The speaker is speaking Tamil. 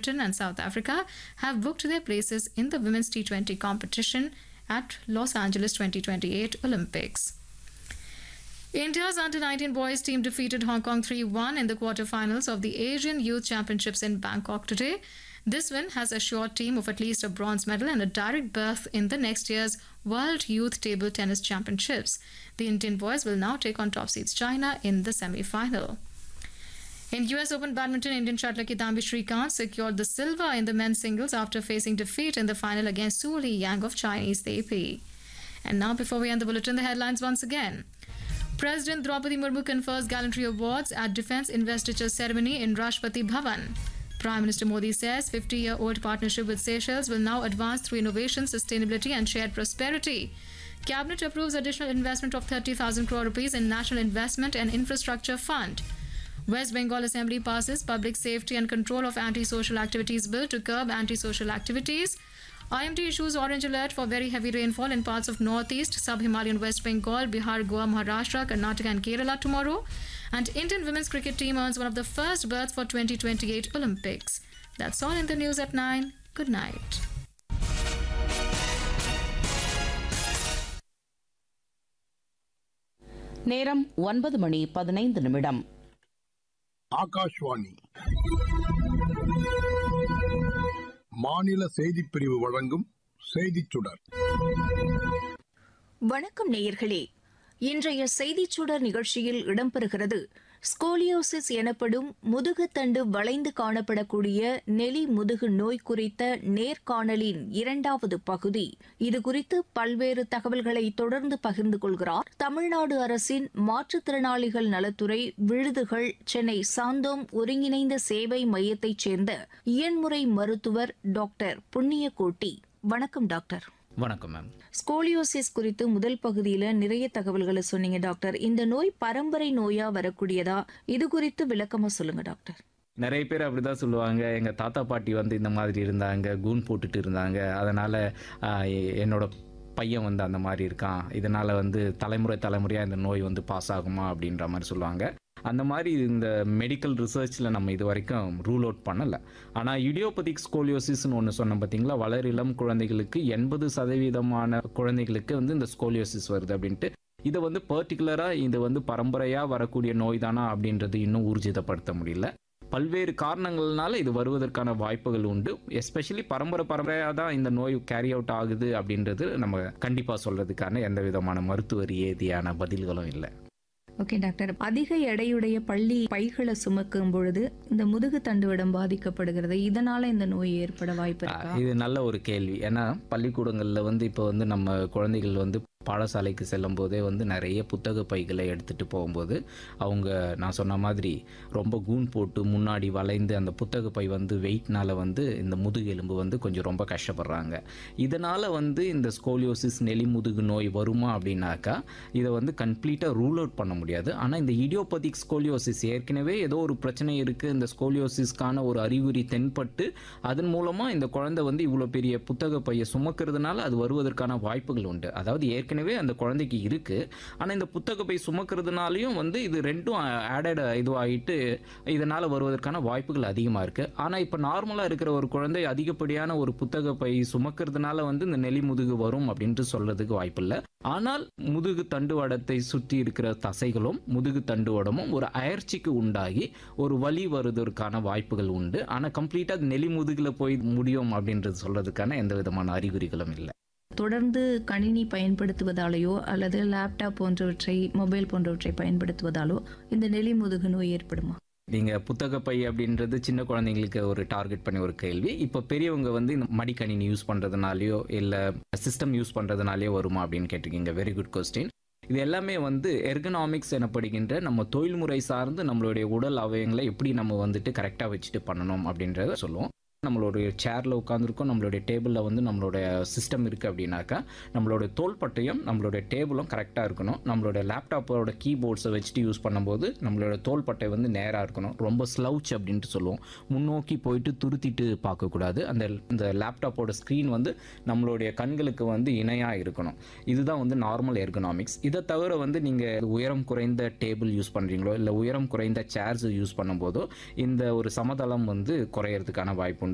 Britain and South Africa have booked their places in the women's T20 competition at Los Angeles 2028 Olympics. India's under 19 boys team defeated Hong Kong 3 1 in the quarterfinals of the Asian Youth Championships in Bangkok today. This win has assured team of at least a bronze medal and a direct berth in the next year's World Youth Table Tennis Championships. The Indian boys will now take on top seeds China in the semi final. In US Open badminton, Indian shuttler Kidambi Srikanth secured the silver in the men's singles after facing defeat in the final against Su Li Yang of Chinese Taipei. And now, before we end the bulletin, the headlines once again. President Draupadi Murmu confers gallantry awards at Defence Investiture Ceremony in Rashtrapati Bhavan. Prime Minister Modi says 50 year old partnership with Seychelles will now advance through innovation, sustainability, and shared prosperity. Cabinet approves additional investment of 30,000 crore rupees in National Investment and Infrastructure Fund. West Bengal Assembly passes Public Safety and Control of Antisocial Activities Bill to curb antisocial activities. IMD issues orange alert for very heavy rainfall in parts of northeast, sub-Himalayan West Bengal, Bihar, Goa, Maharashtra, Karnataka and Kerala tomorrow. And Indian women's cricket team earns one of the first berths for 2028 Olympics. That's all in the news at 9. Good night. நேரம் ஒன்பது மணி பதினைந்து நிமிடம் ஆகாஷ்வாணி மாநில செய்திப் பிரிவு வழங்கும் செய்திச் சுடர் வணக்கம் நேயர்களே இன்றைய செய்திச் சுடர் நிகழ்ச்சியில் இடம்பெறுகிறது ஸ்கோலியோசிஸ் எனப்படும் முதுகுத்தண்டு வளைந்து காணப்படக்கூடிய நெலி முதுகு நோய் குறித்த நேர்காணலின் இரண்டாவது பகுதி இதுகுறித்து பல்வேறு தகவல்களை தொடர்ந்து பகிர்ந்து கொள்கிறார் தமிழ்நாடு அரசின் மாற்றுத்திறனாளிகள் நலத்துறை விழுதுகள் சென்னை சாந்தோம் ஒருங்கிணைந்த சேவை மையத்தைச் சேர்ந்த இயன்முறை மருத்துவர் டாக்டர் புண்ணியகோட்டி வணக்கம் டாக்டர் வணக்கம் மேம் ஸ்கோலியோசிஸ் குறித்து முதல் பகுதியில நிறைய தகவல்களை சொன்னீங்க டாக்டர் இந்த நோய் பரம்பரை நோயா வரக்கூடியதா இது குறித்து விளக்கமா சொல்லுங்க டாக்டர் நிறைய பேர் அப்படிதான் சொல்லுவாங்க எங்க தாத்தா பாட்டி வந்து இந்த மாதிரி இருந்தாங்க கூன் போட்டுட்டு இருந்தாங்க அதனால ஆஹ், எ- என்னோட பையன் வந்து அந்த மாதிரி இருக்கான் இதனால வந்து தலைமுறை தலைமுறையா இந்த நோய் வந்து பாஸ் ஆகுமா அப்படின்ற மாதிரி சொல்லுவாங்க அந்த மாதிரி இந்த மெடிக்கல் ரிசர்ச்சில் நம்ம இது வரைக்கும் ரூல் அவுட் பண்ணலை ஆனால் இடியோபதிக் ஸ்கோலியோசிஸ்னு ஒன்று சொன்னோம் பார்த்தீங்களா வளர் இளம் குழந்தைகளுக்கு எண்பது சதவீதமான குழந்தைகளுக்கு வந்து இந்த ஸ்கோலியோசிஸ் வருது அப்படின்ட்டு இதை வந்து பர்டிகுலராக இது வந்து பரம்பரையாக வரக்கூடிய நோய் தானா அப்படின்றது இன்னும் ஊர்ஜிதப்படுத்த முடியல பல்வேறு காரணங்கள்னால இது வருவதற்கான வாய்ப்புகள் உண்டு எஸ்பெஷலி பரம்பரை பரம்பரையாக தான் இந்த நோய் கேரி அவுட் ஆகுது அப்படின்றது நம்ம கண்டிப்பாக சொல்றதுக்கான எந்த விதமான மருத்துவ ரீதியான பதில்களும் இல்லை ஓகே டாக்டர் அதிக எடையுடைய பள்ளி பைகளை சுமக்கும் பொழுது இந்த முதுகு தண்டுவிடம் பாதிக்கப்படுகிறது இதனால இந்த நோய் ஏற்பட வாய்ப்பு இருக்கா இது நல்ல ஒரு கேள்வி ஏன்னா பள்ளிக்கூடங்களில் வந்து இப்போ வந்து நம்ம குழந்தைகள் வந்து பாடசாலைக்கு செல்லும் போதே வந்து நிறைய புத்தக பைகளை எடுத்துட்டு போகும்போது அவங்க நான் சொன்ன மாதிரி ரொம்ப கூன் போட்டு முன்னாடி வளைந்து அந்த புத்தக பை வந்து வெயிட்னால வந்து இந்த முதுகெலும்பு வந்து கொஞ்சம் ரொம்ப கஷ்டப்படுறாங்க இதனால வந்து இந்த ஸ்கோலியோசிஸ் நெலி முதுகு நோய் வருமா அப்படின்னாக்கா இதை வந்து கம்ப்ளீட்டாக ரூல் அவுட் பண்ண முடியாது ஆனால் இந்த இடியோபதிக் ஸ்கோலியோசிஸ் ஏற்கனவே ஏதோ ஒரு பிரச்சனை இருக்குது இந்த ஸ்கோலியோசிஸ்க்கான ஒரு அறிகுறி தென்பட்டு அதன் மூலமாக இந்த குழந்தை வந்து இவ்வளோ பெரிய புத்தக பையை சுமக்கிறதுனால அது வருவதற்கான வாய்ப்புகள் உண்டு அதாவது ஏற்கனவே அந்த குழந்தைக்கு இருக்கு ஆனால் இந்த புத்தக பை சுமக்கிறதுனாலையும் வந்து இது ரெண்டும் ஆடட் இதுவாகிட்டு இதனால் வருவதற்கான வாய்ப்புகள் அதிகமாக இருக்கு ஆனால் இப்போ நார்மலாக இருக்கிற ஒரு குழந்தை அதிகப்படியான ஒரு புத்தக பை சுமக்கிறதுனால வந்து இந்த நெலி முதுகு வரும் அப்படின்ட்டு சொல்றதுக்கு வாய்ப்பில்லை ஆனால் முதுகு தண்டுவடத்தை சுற்றி இருக்கிற தசைகளும் முதுகு தண்டுவடமும் ஒரு அயற்சிக்கு உண்டாகி ஒரு வலி வருவதற்கான வாய்ப்புகள் உண்டு ஆனால் கம்ப்ளீட்டாக நெலி முதுகில் போய் முடியும் அப்படின்றது சொல்றதுக்கான எந்த விதமான அறிகுறிகளும் இல்லை தொடர்ந்து கணினி பயன்படுத்துவதாலேயோ அல்லது லேப்டாப் போன்றவற்றை மொபைல் போன்றவற்றை பயன்படுத்துவதாலோ இந்த நெலி முதுகு நோய் ஏற்படுமா நீங்க புத்தக பை அப்படின்றது சின்ன குழந்தைங்களுக்கு ஒரு டார்கெட் பண்ணி ஒரு கேள்வி இப்போ பெரியவங்க வந்து இந்த மடிக்கணினி யூஸ் பண்றதுனாலயோ இல்ல சிஸ்டம் யூஸ் பண்றதுனாலயோ வருமா அப்படின்னு கேட்டிருக்கீங்க வெரி குட் கொஸ்டின் இது எல்லாமே வந்து எர்கனாமிக்ஸ் எனப்படுகின்ற நம்ம தொழில்முறை சார்ந்து நம்மளுடைய உடல் அவயங்களை எப்படி நம்ம வந்துட்டு கரெக்டாக வச்சுட்டு பண்ணணும் அப்படின்றத சொல்லுவோம் நம்மளுடைய சேரில் உட்காந்துருக்கோம் நம்மளுடைய டேபிளில் வந்து நம்மளுடைய சிஸ்டம் இருக்குது அப்படின்னாக்கா நம்மளோட தோள்பட்டையும் நம்மளுடைய டேபிளும் கரெக்டாக இருக்கணும் நம்மளோட லேப்டாப்போட கீபோர்ட்ஸை வச்சுட்டு யூஸ் பண்ணும்போது நம்மளோட தோள்பட்டை வந்து நேராக இருக்கணும் ரொம்ப ஸ்லவுச் அப்படின்ட்டு சொல்லுவோம் முன்னோக்கி போயிட்டு துருத்திட்டு பார்க்கக்கூடாது அந்த இந்த லேப்டாப்போட ஸ்க்ரீன் வந்து நம்மளுடைய கண்களுக்கு வந்து இணையாக இருக்கணும் இதுதான் வந்து நார்மல் எர்கனாமிக்ஸ் இதை தவிர வந்து நீங்கள் உயரம் குறைந்த டேபிள் யூஸ் பண்ணுறீங்களோ இல்லை உயரம் குறைந்த சேர்ஸ் யூஸ் பண்ணும்போதோ இந்த ஒரு சமதளம் வந்து குறையறதுக்கான வாய்ப்பு உண்டு